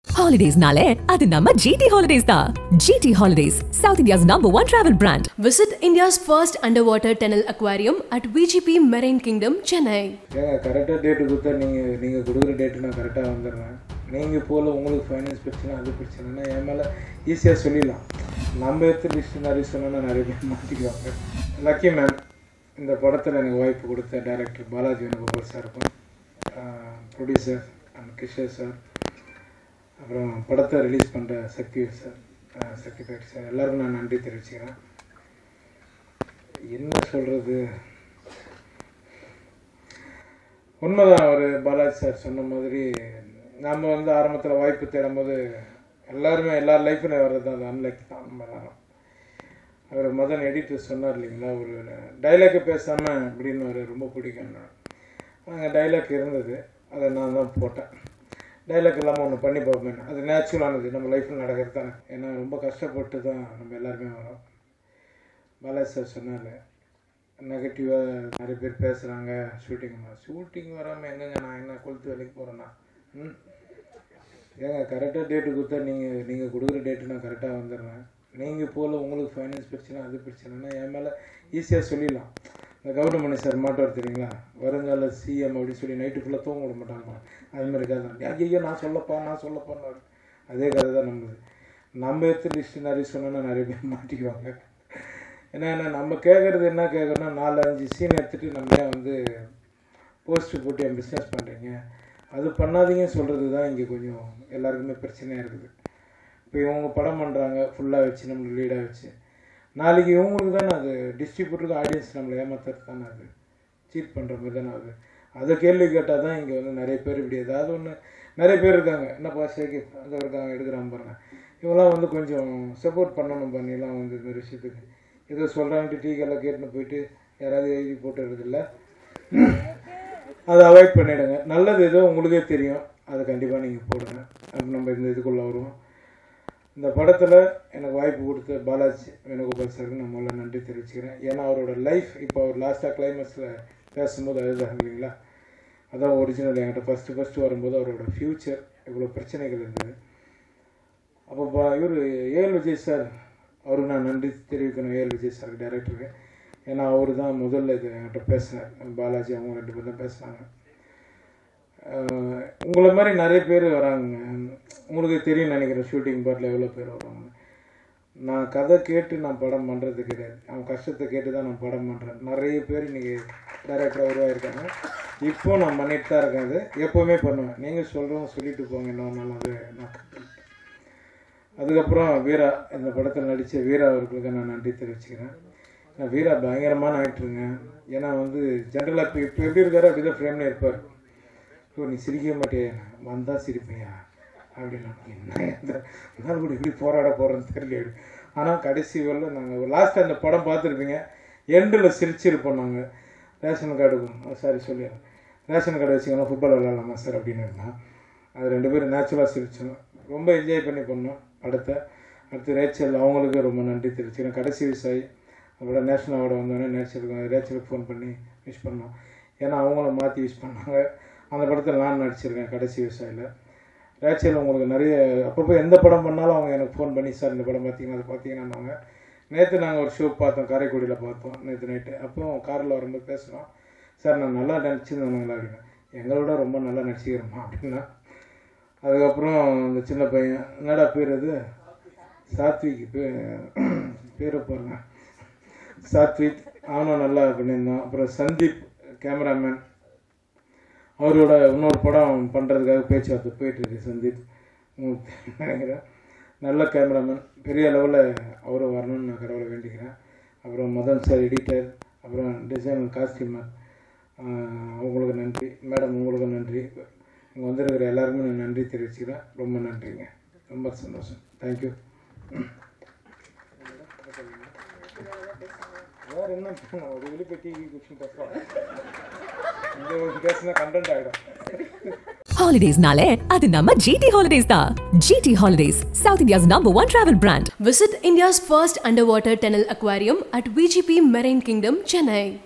ஹாலிடேஸ்னாலே அது நம்ம ஜிடி ஹாலிடேஸ் தான் GT holidays south India's number one travel brand Visit India's first underwater tunnel aquarium at VGP Marine Kingdom, Chennai. ஏங்க கரெக்டாக date கொடுத்தா நீங்கள் நீங்கள் கொடுக்குற டேட்டு நான் கரெக்டாக வந்துடுறேன் நீங்கள் போல் உங்களுக்கு ஃபைனான்ஸ் பிரச்சனை அது பிரச்சனைனா என் மேலே ஈஸியாக சொல்லிடலாம் நம்ம எடுத்து லிஸ்ட் நிறைய சொன்னோன்னா நிறைய பேர் மாட்டிக்குவாங்க லக்கி மேம் இந்த படத்தில் எனக்கு வாய்ப்பு கொடுத்த டைரக்டர் பாலாஜி வேணுகோபால் சாருக்கும் ப்ரொடியூசர் அண்ட் கிஷோர் சார் அப்புறம் படத்தை ரிலீஸ் பண்ணுற சக்தி சார் அஹ் சக்தி பேட் சார் எல்லாருக்கும் நான் நன்றி தெரிவிச்சுக்கிறேன் என்ன சொல்கிறது உண்மைதான் அவர் பாலாஜி சார் சொன்ன மாதிரி நம்ம வந்து ஆரம்பத்தில் வாய்ப்பு தேடும் போது எல்லாருமே எல்லார் லைஃப்பில் வர்றது அது அன்லைக் தான் நம்ம எல்லாரும் அவர் மதன் எடிட்டர் சொன்னார் இல்லைங்களா ஒரு டைலாக்கை பேசாமல் அப்படின்னு ஒரு ரொம்ப பிடிக்கும் அங்கே டைலாக் இருந்தது அதை நான் தான் போட்டேன் டைலாக் இல்லாமல் ஒன்று பண்ணி பார்ப்பேன் அது நேச்சுரலானது நம்ம லைஃப்பில் நடக்கிறது தானே ஏன்னா ரொம்ப கஷ்டப்பட்டு தான் நம்ம எல்லாருமே வரோம் பாலாஜி சார் சொன்னார் நெகட்டிவாக நிறைய பேர் பேசுகிறாங்க ஷூட்டிங் ஷூட்டிங் வராமல் எங்கங்க நான் என்ன கொளுத்து வேலைக்கு போகிறேன்னா ம் ஏங்க கரெக்டாக டேட்டு கொடுத்தா நீங்கள் நீங்கள் கொடுக்குற டேட்டு நான் கரெக்டாக வந்துடுறேன் நீங்கள் போல் உங்களுக்கு ஃபைனான்ஸ் பிரச்சனை அது பிரச்சனைனா என் மேலே ஈஸியாக சொல்லிடலாம் இந்த கவுண்டமணி சார் மாட்டுவார் தெரியுங்களா வருங்கால சிஎம் அப்படின்னு சொல்லி நைட்டு ஃபுல்லாக தூங்க விட மாட்டாங்க அது மாதிரி கதை தான் ஐயோ நான் சொல்லப்பா நான் சொல்லப்பான்னு அதே கதை தான் நம்மளுது நம்ம எடுத்து லிஸ்ட் நிறைய சொன்னோன்னா நிறைய பேர் மாட்டிக்குவாங்க ஏன்னா என்ன நம்ம கேட்குறது என்ன கேட்குறோன்னா நாலு அஞ்சு சீன் எடுத்துகிட்டு நம்ம ஏன் வந்து போஸ்ட்டு போட்டு என் பிஸ்னஸ் பண்ணுறீங்க அது பண்ணாதீங்க சொல்கிறது தான் இங்கே கொஞ்சம் எல்லாருக்குமே பிரச்சனையாக இருக்குது இப்போ இவங்க படம் பண்ணுறாங்க ஃபுல்லாக வச்சு நம்மளுக்கு லீடாக வச்சு நாளைக்கு இவங்களுக்கு தானே அது டிஸ்ட்ரிபியூட்டருக்கு ஆடியன்ஸ் நம்மளை ஏமாத்துறது தானே அது சீட் பண்ணுற மாதிரி தானே அது அதை கேள்வி கேட்டால் தான் இங்கே வந்து நிறைய பேர் இப்படி ஏதாவது ஒன்று நிறைய பேர் இருக்காங்க என்னப்பா சேகி அந்த இருக்காங்க எடுக்கிறான் பாருங்க இவங்களாம் வந்து கொஞ்சம் சப்போர்ட் பண்ணணும் பண்ணிலாம் வந்து இந்த மாதிரி விஷயத்துக்கு ஏதோ சொல்கிறாங்கட்டு டீ கடையில் கேட்டுன்னு போயிட்டு யாராவது எழுதி போட்டுறதில்ல அதை அவாய்ட் பண்ணிவிடுங்க நல்லது ஏதோ உங்களுக்கே தெரியும் அதை கண்டிப்பாக நீங்கள் போடுங்க அப்போ நம்ம இந்த இதுக்குள்ளே வருவோம் இந்த படத்தில் எனக்கு வாய்ப்பு கொடுத்த பாலாஜி வேணுகோபால் சாருக்கு நான் முதல்ல நன்றி தெரிவிச்சுக்கிறேன் ஏன்னா அவரோட லைஃப் இப்போ அவர் லாஸ்ட்டாக கிளைமேக்ஸில் பேசும்போது அழுதாங்க இல்லைங்களா அதான் ஒரிஜினல் என்கிட்ட ஃபஸ்ட்டு ஃபஸ்ட்டு வரும்போது அவரோட ஃப்யூச்சர் இவ்வளோ பிரச்சனைகள் இருந்தது அப்போ பா இவர் ஏஎல் விஜய் சார் அவருக்கு நான் நன்றி தெரிவிக்கணும் ஏஎல் விஜய் சாருக்கு டைரக்டருக்கு ஏன்னா அவர் தான் முதல்ல இது என்கிட்ட பேசினார் பாலாஜி அவங்க ரெண்டு பேரும் தான் பேசுனாங்க உங்களை மாதிரி நிறைய பேர் வராங்க உங்களுக்கு தெரியும் நினைக்கிறேன் ஷூட்டிங் பாட்டில் எவ்வளோ பேர் வருவாங்க நான் கதை கேட்டு நான் படம் பண்ணுறது கிடையாது அவன் கஷ்டத்தை கேட்டு தான் நான் படம் பண்ணுறேன் நிறைய பேர் இன்றைக்கி டைரக்டராக உருவாயிருக்காங்க இப்போ நான் பண்ணிட்டு தான் இருக்கேன் அது எப்போவுமே பண்ணுவேன் நீங்கள் சொல்கிறவங்க சொல்லிட்டு போங்க இன்னொரு நாள் அது நான் கற்றுக்கிட்டேன் அதுக்கப்புறம் வீரா இந்த படத்தில் நடித்த வீரா அவர்களுக்கு நான் நன்றி தெரிவிச்சுக்கிறேன் நான் வீரா பயங்கரமான ஆக்டருங்க ஏன்னா வந்து ஜென்ரலாக இப்போ இப்போ எப்படி இருக்காரோ அப்படி தான் ஃப்ரேம்லேயே இருப்பார் ஸோ நீ சிரிக்க மாட்டியா வந்தால் சிரிப்பையா அப்படின்னு என்ன என்னால் கூட இப்படி போராட போகிறேன்னு தெரியல ஆனால் கடைசி வரல நாங்கள் லாஸ்ட்டாக அந்த படம் பார்த்துருப்பீங்க எண்டில் சிரிச்சிருப்போம் நாங்கள் ரேஷன் கார்டு சாரி சொல்லி ரேஷன் கார்டு வச்சுக்கலாம் ஃபுட்பால் விளாட்லாமா சார் அப்படின்னு இருந்தான் அது ரெண்டு பேரும் நேச்சுரலாக சிரிச்சோம் ரொம்ப என்ஜாய் பண்ணி பண்ணோம் அடுத்த அடுத்து ரேச்சல் அவங்களுக்கு ரொம்ப நன்றி தெரிவிச்சுக்கிறேன் கடைசி விவசாயி அப்புறம் நேஷனல் அவார்டு வந்தோடனே நேச்சருக்கு ரேச்சலுக்கு ஃபோன் பண்ணி விஷ் பண்ணோம் ஏன்னா அவங்களும் மாற்றி விஷ் பண்ணாங்க அந்த படத்தில் நான் நடிச்சிருக்கேன் கடைசி விவசாயியில் ரேச்சல் உங்களுக்கு நிறைய அப்பப்போ எந்த படம் பண்ணாலும் அவங்க எனக்கு ஃபோன் பண்ணி சார் இந்த படம் பார்த்தீங்கன்னா அது பார்த்தீங்கன்னாங்க நேற்று நாங்கள் ஒரு ஷோ பார்த்தோம் காரைக்குடியில் பார்த்தோம் நேற்று நைட்டு அப்போ காரில் வரும்போது பேசுகிறோம் சார் நான் நல்லா நடிச்சிருந்தேனுங்களா அப்படின்னு எங்களோட ரொம்ப நல்லா நடிச்சுக்கிறோமா அப்படின்னா அதுக்கப்புறம் இந்த சின்ன பையன் என்னடா பேர் அது சாத்விக் பேர் பேரை பாருங்க சாத்விக் அவனும் நல்லா பண்ணியிருந்தான் அப்புறம் சந்தீப் கேமராமேன் அவரோட இன்னொரு படம் பண்ணுறதுக்காக பேச்சுவார்த்தை போயிட்டுருக்கு சந்தீப் உங்களுக்கு நினைக்கிறேன் நல்ல கேமராமேன் பெரிய லெவலில் அவரும் வரணும்னு நான் கடவுளை வேண்டிக்கிறேன் அப்புறம் மதன் சார் எடிட்டர் அப்புறம் டிசைன் காஸ்டியூமர் அவங்களுக்கு நன்றி மேடம் உங்களுக்கு நன்றி இங்கே வந்திருக்கிற எல்லாருமே நான் நன்றி தெரிவிச்சுக்கிறேன் ரொம்ப நன்றிங்க ரொம்ப சந்தோஷம் தேங்க்யூ வேறு என்ன பண்ணணும் ஒரு வெளியே போய் டிவி கொஸ்டின் பேசுகிறோம் இந்த பேசினா கண்டென்ட் ஆகிடும் ஹாலிடேஸ்னாலே அது நம்ம ஜிடி ஹாலிடேஸ் தான் GT holidays south India's number one travel brand Visit India's first underwater tunnel aquarium at VGP Marine Kingdom, Chennai.